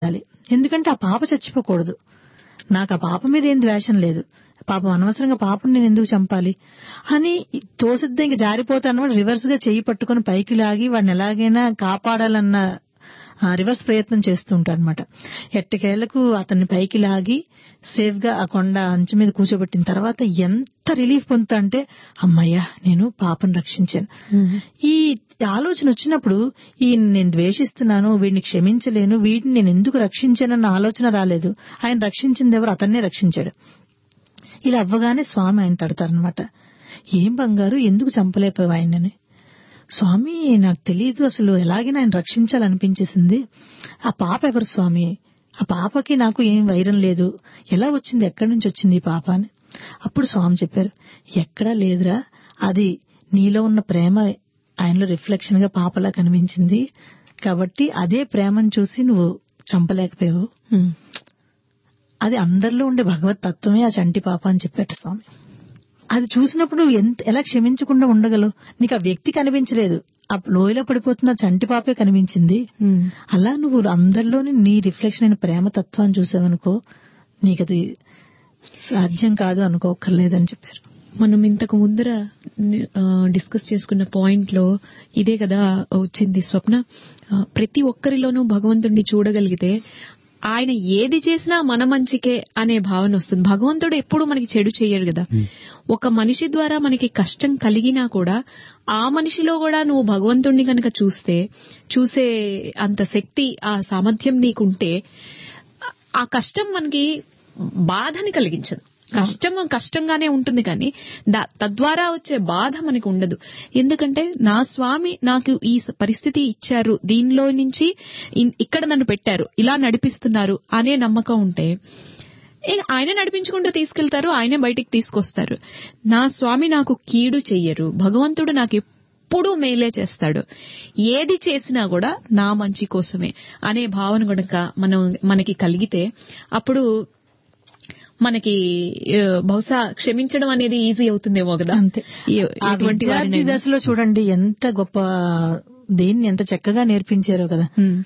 చేయాలి ఎందుకంటే ఆ పాప చచ్చిపోకూడదు నాకు ఆ పాప మీద ఏం ద్వేషం లేదు పాపం అనవసరంగా పాపం నేను ఎందుకు చంపాలి అని తోసిద్దా ఇంక జారిపోతాను రివర్స్ గా చెయ్యి పట్టుకొని పైకి లాగి వాడిని ఎలాగైనా కాపాడాలన్న ఆ, రివర్స్ ప్రయత్నం చేస్తూ ఉంటాడు అనమాట ఎట్టకేళ్లకు అతన్ని పైకి లాగి సేఫ్ గా ఆ కొండ అంచు మీద కూర్చోబెట్టిన తర్వాత ఎంత రిలీఫ్ పొందుతా అంటే అమ్మయ్యా నేను పాపను రక్షించాను ఈ ఆలోచన వచ్చినప్పుడు ఈ నేను ద్వేషిస్తున్నాను వీడిని క్షమించలేను వీడిని నేను ఎందుకు రక్షించానన్న ఆలోచన రాలేదు ఆయన రక్షించింది ఎవరు అతన్నే రక్షించాడు ఇలా అవ్వగానే స్వామి ఆయన తడతారనమాట ఏం బంగారు ఎందుకు చంపలేకపోయావు ఆయనని స్వామి నాకు తెలియదు అసలు ఎలాగైనా ఆయన రక్షించాలనిపించేసింది ఆ పాప ఎవరు స్వామి ఆ పాపకి నాకు ఏం వైరం లేదు ఎలా వచ్చింది ఎక్కడి నుంచి వచ్చింది ఈ పాప అని అప్పుడు స్వామి చెప్పారు ఎక్కడా లేదురా అది నీలో ఉన్న ప్రేమ ఆయనలో రిఫ్లెక్షన్ గా పాపలా కనిపించింది కాబట్టి అదే ప్రేమను చూసి నువ్వు చంపలేకపోయావు అది అందరిలో ఉండే భగవత్ తత్వమే ఆ చంటి పాప అని చెప్పాట స్వామి అది చూసినప్పుడు నువ్వు ఎంత ఎలా క్షమించకుండా ఉండగలవు నీకు ఆ వ్యక్తి కనిపించలేదు ఆ లోయలో పడిపోతున్న ఆ చంటి పాపే కనిపించింది అలా నువ్వు అందరిలోని నీ రిఫ్లెక్షన్ అయిన ప్రేమ తత్వాన్ని చూసావనుకో నీకు అది సాధ్యం కాదు అనుకోకర్లేదని చెప్పారు మనం ఇంతకు ముందర ఆ, డిస్కస్ చేసుకున్న పాయింట్ లో ఇదే కదా వచ్చింది స్వప్న ఆ, ప్రతి ఒక్కరిలోనూ భగవంతుడిని చూడగలిగితే ఆయన ఏది చేసినా మన మంచికే అనే భావన వస్తుంది భగవంతుడు ఎప్పుడు మనకి చెడు చేయడు కదా ఒక మనిషి ద్వారా మనకి కష్టం కలిగినా కూడా ఆ మనిషిలో కూడా నువ్వు భగవంతుడిని కనుక చూస్తే చూసే అంత శక్తి ఆ సామర్థ్యం నీకుంటే ఆ కష్టం మనకి బాధని కలిగించదు కష్టం కష్టంగానే ఉంటుంది కానీ దా- తద్వారా వచ్చే బాధ మనకు ఉండదు ఎందుకంటే నా స్వామి నాకు ఈ స- పరిస్థితి ఇచ్చారు దీనిలో నుంచి ఇన్- ఇక్కడ నన్ను పెట్టారు ఇలా నడిపిస్తున్నారు అనే నమ్మకం ఉంటే ఏ, ఆయన నడిపించుకుంటూ తీసుకెళ్తారు ఆయనే బయటికి తీసుకొస్తారు నా స్వామి నాకు కీడు చెయ్యరు భగవంతుడు నాకు ఎప్పుడూ మేలే చేస్తాడు ఏది చేసినా కూడా నా మంచి కోసమే అనే భావన కనుక మనం మనకి కలిగితే అప్పుడు మనకి ఆ, బహుశా క్షమించడం అనేది ఈజీ అవుతుందేమో కదా అంతే ఏ- ఆ ఎటువంటి విద్యార్థి వారినైనా. దశలో చూడండి ఎంత గొప్ప దేన్ని ఎంత చక్కగా నేర్పించారో కదా హ్మ్.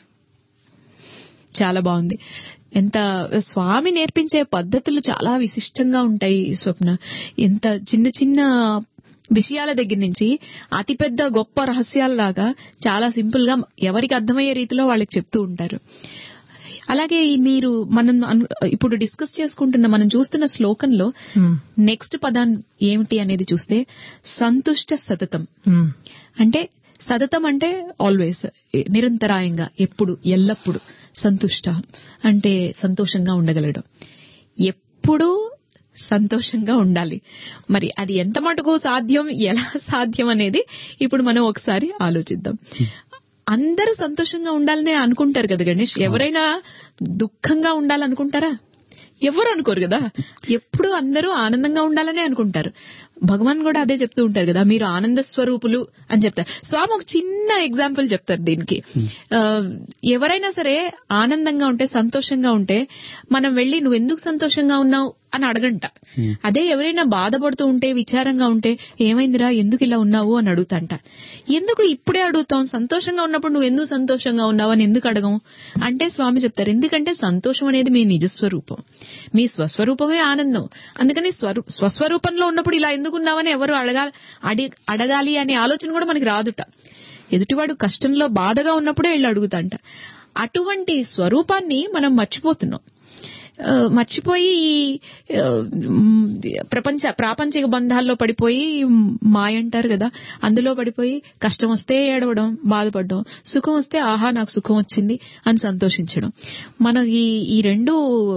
చాలా బాగుంది ఎంత స్వామి నేర్పించే పద్ధతులు చాలా విశిష్టంగా ఉంటాయి స్వప్న ఎంత చిన్న చిన్న విషయాల దగ్గర నుంచి అతిపెద్ద గొప్ప రహస్యాలలాగా చాలా సింపుల్ గా ఎవరికి అర్థమయ్యే రీతిలో వాళ్ళకి చెప్తూ ఉంటారు అలాగే ఈ మీరు మనం అను- ఇప్పుడు డిస్కస్ చేసుకుంటున్న మనం చూస్తున్న శ్లోకంలో హ్మ్. నెక్స్ట్ పదాన్ని ఏమిటి అనేది చూస్తే సంతుష్ట సతతం హ్మ్. అంటే సతతం అంటే ఆల్వేస్ నిరంతరాయంగా ఎప్పుడు ఎల్లప్పుడు సంతుష్ట అంటే సంతోషంగా ఉండగలగడం ఎప్పుడూ సంతోషంగా ఉండాలి మరి అది ఎంత మటుకు సాధ్యం ఎలా సాధ్యం అనేది ఇప్పుడు మనం ఒకసారి ఆలోచిద్దాం అందరూ సంతోషంగా ఉండాలని అనుకుంటారు కదా గణేష్ ఎవరైనా దుఃఖంగా ఉండాలనుకుంటారా ఎవరు అనుకోరు కదా ఎప్పుడు అందరూ ఆనందంగా ఉండాలనే అనుకుంటారు భగవాన్ కూడా అదే చెప్తూ ఉంటారు కదా మీరు ఆనంద స్వరూపులు అని చెప్తారు స్వామి ఒక చిన్న ఎగ్జాంపుల్ చెప్తారు దీనికి ఆ, ఎవరైనా సరే ఆనందంగా ఉంటే సంతోషంగా ఉంటే మనం వెళ్ళి నువ్వు ఎందుకు సంతోషంగా ఉన్నావు అని అడగంట అదే ఎవరైనా బాధపడుతూ ఉంటే విచారంగా ఉంటే ఏమైందిరా ఎందుకు ఇలా ఉన్నావు అని అడుగుతాంట ఎందుకు ఇప్పుడే అడుగుతాం సంతోషంగా ఉన్నప్పుడు నువ్వు ఎందుకు సంతోషంగా ఉన్నావు అని ఎందుకు అడగం అంటే స్వామి చెప్తారు ఎందుకంటే సంతోషం అనేది మీ నిజస్వరూపం మీ స్వస్వరూపమే ఆనందం అందుకని స్వరూ స్వస్వరూపంలో ఉన్నప్పుడు ఇలా ఎందుకున్నావని ఎవరు అడగాలి అడి- అడగాలి అనే ఆలోచన కూడా మనకి రాదుట ఎదుటివాడు కష్టంలో బాధగా ఉన్నప్పుడే వెళ్ళి అడుగుతాంట అటువంటి స్వరూపాన్ని మనం మర్చిపోతున్నాం ఆ, మర్చిపోయి ఈ ఆ, మ్, ప్రపంచ ప్రాపంచిక బంధాల్లో పడిపోయి మాయ అంటారు కదా అందులో పడిపోయి కష్టం వస్తే ఏడవడం బాధపడడం సుఖం వస్తే ఆహా నాకు సుఖం వచ్చింది అని సంతోషించడం మన ఈ ఈ రెండు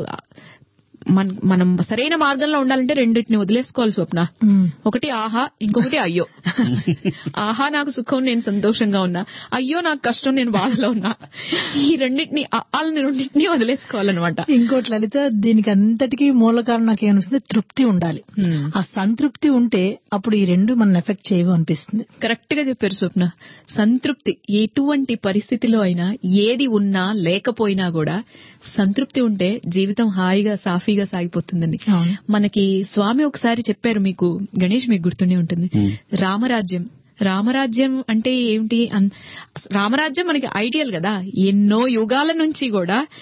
మన మనం సరైన మార్గంలో ఉండాలంటే రెండింటిని వదిలేసుకోవాలి స్వప్న హ్మ్. ఒకటి ఆహా ఇంకొకటి అయ్యో ఆహా నాకు సుఖం నేను సంతోషంగా ఉన్నా అయ్యో నాకు కష్టం నేను బాధలో ఉన్నా ఈ రెండింటిని వాళ్ళని రెండింటిని వదిలేసుకోవాలన్నమాట ఇంకోటి లలిత దీనికి అంతటికీ మూల కారణం నాకు ఏమనిపిస్తుంది తృప్తి ఉండాలి Hmm. ఆ సంతృప్తి ఉంటే అప్పుడు ఈ రెండు మన ఎఫెక్ట్ చేయవు అనిపిస్తుంది కరెక్ట్ గా చెప్పారు స్వప్న సంతృప్తి ఎటువంటి పరిస్థితిలో అయినా ఏది ఉన్నా లేకపోయినా కూడా సంతృప్తి ఉంటే జీవితం హాయిగా సాఫీగా సాగిపోతుందండి అవును. మనకి స్వామి ఒకసారి చెప్పారు మీకు గణేష్ మీకు గుర్తుండే ఉంటుంది రామరాజ్యం రామరాజ్యం అంటే ఏమిటి అన్- రామరాజ్యం మనకి ఐడియల్ కదా ఎన్నో యుగాల నుంచి కూడా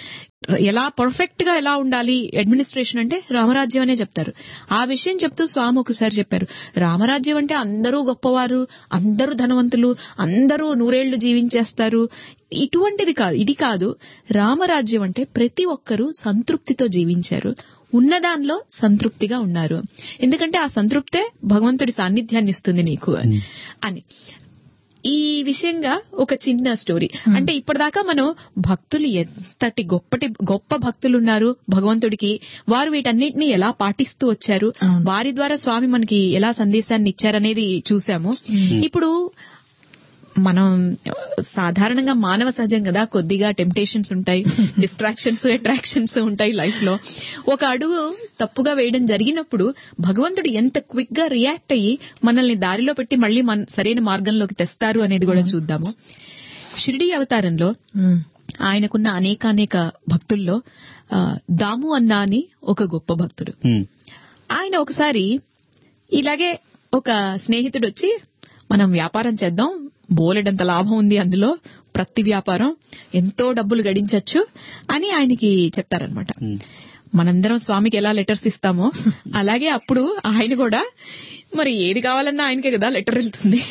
ఎలా పర్ఫెక్ట్ గా ఎలా ఉండాలి అడ్మినిస్ట్రేషన్ అంటే రామరాజ్యం అనే చెప్తారు ఆ విషయం చెప్తూ స్వామి ఒకసారి చెప్పారు రామరాజ్యం అంటే అందరూ గొప్పవారు అందరూ ధనవంతులు అందరూ నూరేళ్లు జీవించేస్తారు ఇటువంటిది కాదు ఇది కాదు రామరాజ్యం అంటే ప్రతి ఒక్కరూ సంతృప్తితో జీవించారు ఉన్నదానిలో సంతృప్తిగా ఉన్నారు ఎందుకంటే ఆ సంతృప్తే భగవంతుడి సాన్నిధ్యాన్ని ఇస్తుంది నీకు అని ఈ విషయంగా ఒక చిన్న స్టోరీ అంటే ఇప్పటిదాకా మనం భక్తులు ఎంతటి గొప్పటి గొప్ప భక్తులు ఉన్నారు భగవంతుడికి వారు వీటన్నిటిని ఎలా పాటిస్తూ వచ్చారు అవును. వారి ద్వారా స్వామి మనకి ఎలా సందేశాన్ని ఇచ్చారనేది చూసాము ఇప్పుడు మనం సాధారణంగా మానవ సహజం కదా కొద్దిగా టెంప్టేషన్స్ ఉంటాయి డిస్ట్రాక్షన్స్ అట్రాక్షన్స్ ఉంటాయి లైఫ్ లో ఒక అడుగు తప్పుగా వేయడం జరిగినప్పుడు భగవంతుడు ఎంత క్విక్ గా రియాక్ట్ అయ్యి మనల్ని దారిలో పెట్టి మళ్ళీ మన సరైన మార్గంలోకి తెస్తారు అనేది కూడా చూద్దాము షిరిడి అవతారంలో ఉమ్, ఆయనకున్న అనేకానేక భక్తుల్లో ఆ, దాము అన్న అని ఒక గొప్ప భక్తుడు ఉమ్, ఆయన ఒకసారి ఇలాగే ఒక స్నేహితుడు వచ్చి మనం వ్యాపారం చేద్దాం బోలెడంత లాభం ఉంది అందులో ప్రతి వ్యాపారం ఎంతో డబ్బులు గడించొచ్చు అని ఆయనకి చెప్తారనమాట ఉమ్. మనందరం స్వామికి ఎలా లెటర్స్ ఇస్తామో అలాగే అప్పుడు ఆయన కూడా మరి ఏది కావాలన్నా ఆయనకే కదా లెటర్ వెళ్తుంది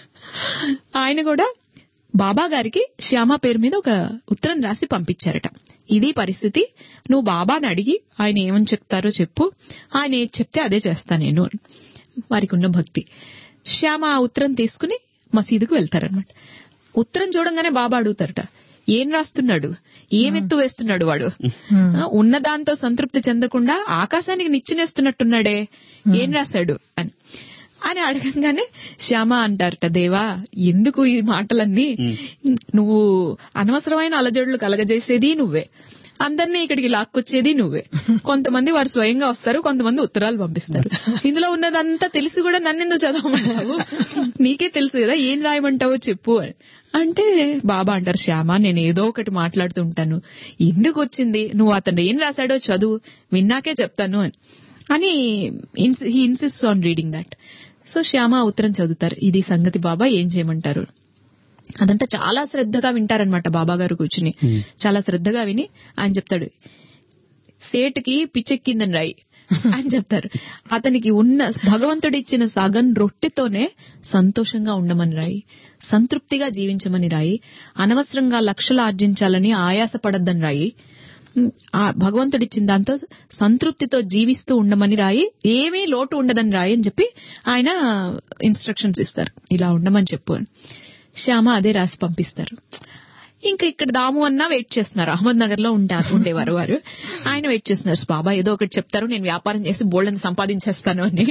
ఆయన కూడా బాబా గారికి శ్యామ పేరు మీద ఒక ఉత్తరం రాసి పంపించారట ఇది పరిస్థితి నువ్వు బాబాని అడిగి ఆయన ఏమని చెప్తారో చెప్పు ఆయన ఏది చెప్తే అదే చేస్తా నేను అని. వారికి ఉన్న భక్తి శ్యామ ఆ ఉత్తరం తీసుకుని మసీదుకు వెళ్తారనమాట ఉత్తరం చూడంగానే బాబా అడుగుతారట ఏం రాస్తున్నాడు ఏమెత్తు వేస్తున్నాడు వాడు ఉమ్, ఆ, ఉన్న దాంతో సంతృప్తి చెందకుండా ఆకాశానికి నిచ్చినేస్తున్నట్టున్నాడే ఏం రాశాడు అని అని అడగంగానే శ్యామ అంటారట దేవా ఎందుకు ఈ మాటలన్నీ నువ్వు అనవసరమైన అలజడులు కలగజేసేది నువ్వే అందరినీ ఇక్కడికి లాక్కొచ్చేది నువ్వే కొంతమంది వారు స్వయంగా వస్తారు కొంతమంది ఉత్తరాలు పంపిస్తారు ఇందులో ఉన్నదంతా తెలిసి కూడా నన్నెందుకు చదవమంటావు నీకే తెలుసు కదా ఏం రాయమంటావో చెప్పు అని అంటే బాబా అంటారు శ్యామ నేను ఏదో ఒకటి మాట్లాడుతూ ఉంటాను ఎందుకు వచ్చింది నువ్వు అతను ఏం రాశాడో చదువు విన్నాకే చెప్తాను అని అని he insist on reading that so Shyama ఆ ఉత్తరం చదువుతారు ఇది సంగతి బాబా ఏం చేయమంటారు అదంతా చాలా శ్రద్ధగా వింటారనమాట బాబా గారు కూర్చుని చాలా శ్రద్ధగా విని ఆయన చెప్తాడు సేటుకి పిచ్చెక్కిందని రాయి అని చెప్తారు అతనికి ఉన్న భగవంతుడిచ్చిన సగం రొట్టెతోనే సంతోషంగా ఉండమని రాయి సంతృప్తిగా జీవించమని రాయి అనవసరంగా లక్షలు ఆర్జించాలని ఆయాసపడద్దని రాయి ఆ భగవంతుడిచ్చిన దాంతో సంతృప్తితో జీవిస్తూ ఉండమని రాయి ఏమీ లోటు ఉండదని రాయి అని చెప్పి ఆయన ఇన్స్ట్రక్షన్స్ ఇస్తారు ఇలా ఉండమని చెప్పు అని శ్యామ అదే రాసి పంపిస్తారు ఇంకా ఇక్కడ దాము అన్నా వెయిట్ చేస్తున్నారు అహ్మద్ నగర్ లో ఉంటారు ఉండేవారు వారు ఆయన వెయిట్ చేస్తున్నారు బాబా ఏదో ఒకటి చెప్తారు నేను వ్యాపారం చేసి బోల్డని సంపాదించేస్తాను అని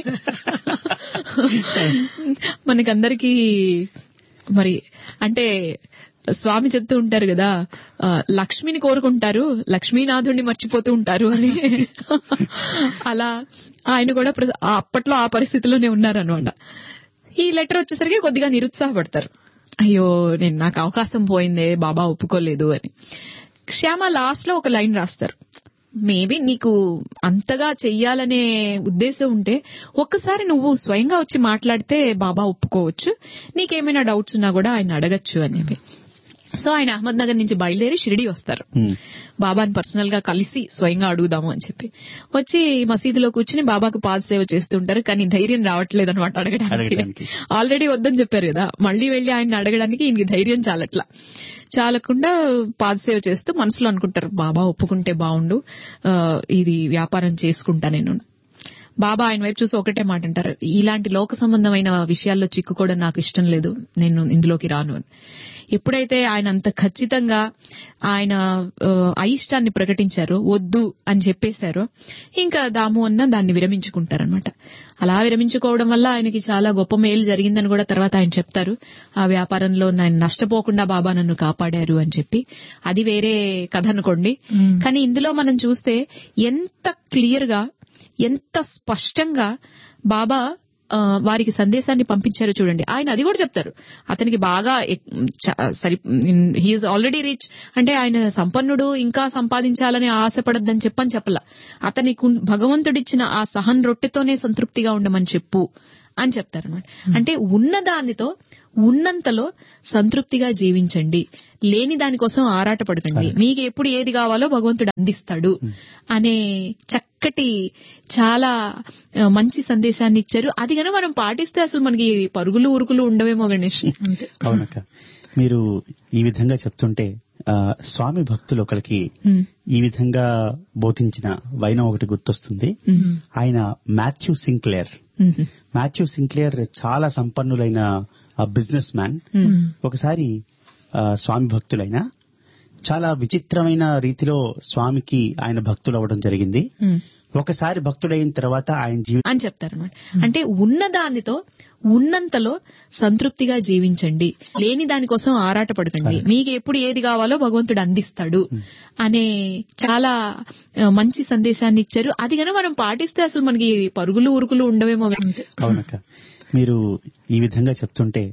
మనకందరికీ మరి అంటే స్వామి చెప్తూ ఉంటారు కదా ఆ, లక్ష్మిని కోరుకుంటారు లక్ష్మీనాథుడిని మర్చిపోతూ ఉంటారు అని అలా ఆయన కూడా ప్ర- ఆ అప్పట్లో ఆ పరిస్థితిలోనే ఉన్నారనమాట ఈ లెటర్ వచ్చేసరికి కొద్దిగా నిరుత్సాహపడతారు అయ్యో నేను నాకు అవకాశం పోయిందే బాబా ఒప్పుకోలేదు అని శ్యామ లాస్ట్ లో ఒక లైన్ రాస్తారు మేబీ నీకు అంతగా చెయ్యాలనే ఉద్దేశం ఉంటే ఒక్కసారి నువ్వు స్వయంగా వచ్చి మాట్లాడితే బాబా ఒప్పుకోవచ్చు నీకేమైనా డౌట్స్ ఉన్నా కూడా ఆయన అడగచ్చు అని చెప్పి సో ఆయన అహ్మద్ నగర్ నుంచి బయలుదేరి షిరిడి వస్తారు ఉమ్. బాబాని పర్సనల్ గా కలిసి స్వయంగా అడుగుదాము అని చెప్పి వచ్చి మసీదులో కూర్చుని బాబాకు పాద సేవ చేస్తుంటారు కానీ ధైర్యం రావట్లేదు అనమాట అడగడానికి అడగడానికి. ఆల్రెడీ వద్దని చెప్పారు కదా మళ్ళీ వెళ్లి ఆయన అడగడానికి ఈయనకి ధైర్యం చాలట్లా చాలకుండా పాదసేవ చేస్తూ మనసులో అనుకుంటారు బాబా ఒప్పుకుంటే బాగుండు ఆ, ఇది వ్యాపారం చేసుకుంటా నేను బాబా ఆయన వైపు చూసి ఒకటే మాట అంటారు ఇలాంటి లోక సంబంధమైన విషయాల్లో చిక్కుకోవడం నాకు ఇష్టం లేదు నేను ఇందులోకి రాను అని ఎప్పుడైతే ఆయన అంత ఖచ్చితంగా ఆయన ఆ, అయిష్టాన్ని ప్రకటించారో వద్దు అని చెప్పేశారో ఇంకా దాము అన్న దాన్ని విరమించుకుంటారనమాట అలా విరమించుకోవడం వల్ల ఆయనకి చాలా గొప్ప మేలు జరిగిందని కూడా తర్వాత ఆయన చెప్తారు ఆ వ్యాపారంలో నేను నష్టపోకుండా బాబా నన్ను కాపాడారు అని చెప్పి అది వేరే కథ అనుకోండి మ్మ్. కానీ ఇందులో మనం చూస్తే ఎంత క్లియర్ గా ఎంత స్పష్టంగా బాబా ఆ, వారికి సందేశాన్ని పంపించారో చూడండి ఆయన అది కూడా చెప్తారు అతనికి బాగా ఎక్- చ- సరి హీఈస్ ఆల్రెడీ రిచ్ అంటే ఆయన సంపన్నుడు ఇంకా సంపాదించాలని ఆశపడద్దని చెప్పని చెప్పలా అతనికి ఉన్- భగవంతుడిచ్చిన ఆ సహన్ రొట్టెతోనే సంతృప్తిగా ఉండమని చెప్పు అని చెప్తారు అనమాట అంటే ఉన్న దానితో ఉన్నంతలో సంతృప్తిగా జీవించండి లేని దానికోసం ఆరాటపడకండి మీకు ఎప్పుడు ఏది కావాలో భగవంతుడు అందిస్తాడు అనే చక్కటి చాలా ఆ, మంచి సందేశాన్ని ఇచ్చారు అది కనుక మనం పాటిస్తే అసలు మనకి పరుగులు ఉరుకులు ఉండవేమో గణేష్ అవునక్క మీరు ఈ విధంగా చెప్తుంటే ఆ, స్వామి భక్తులు ఒకరికి ఉమ్, ఈ విధంగా బోధించిన వైనం ఒకటి గుర్తొస్తుంది ఉమ్, ఆయన మాథ్యూ సింక్లేర్ ఉమ్, మాథ్యూ సింక్లేర్ చాలా సంపన్నులైన బిజినెస్ మ్యాన్ ఉమ్, ఒకసారి ఆ, స్వామి భక్తులైన చాలా విచిత్రమైన రీతిలో స్వామికి ఆయన భక్తులు అవ్వడం జరిగింది ఉమ్. ఒకసారి భక్తుడైన తర్వాత ఆయన జీవితం అని చెప్తారు అనమాట అంటే ఉన్న దానితో ఉన్నంతలో సంతృప్తిగా జీవించండి లేని దానికోసం ఆరాటపడకండి మీకు ఎప్పుడు ఏది కావాలో భగవంతుడు అందిస్తాడు అనే చాలా ఆ, మంచి సందేశాన్ని ఇచ్చారు అది కనుక మనం పాటిస్తే అసలు మనకి పరుగులు ఉరుకులు ఉండవేమో అవునక్క మీరు ఈ విధంగా చెప్తుంటే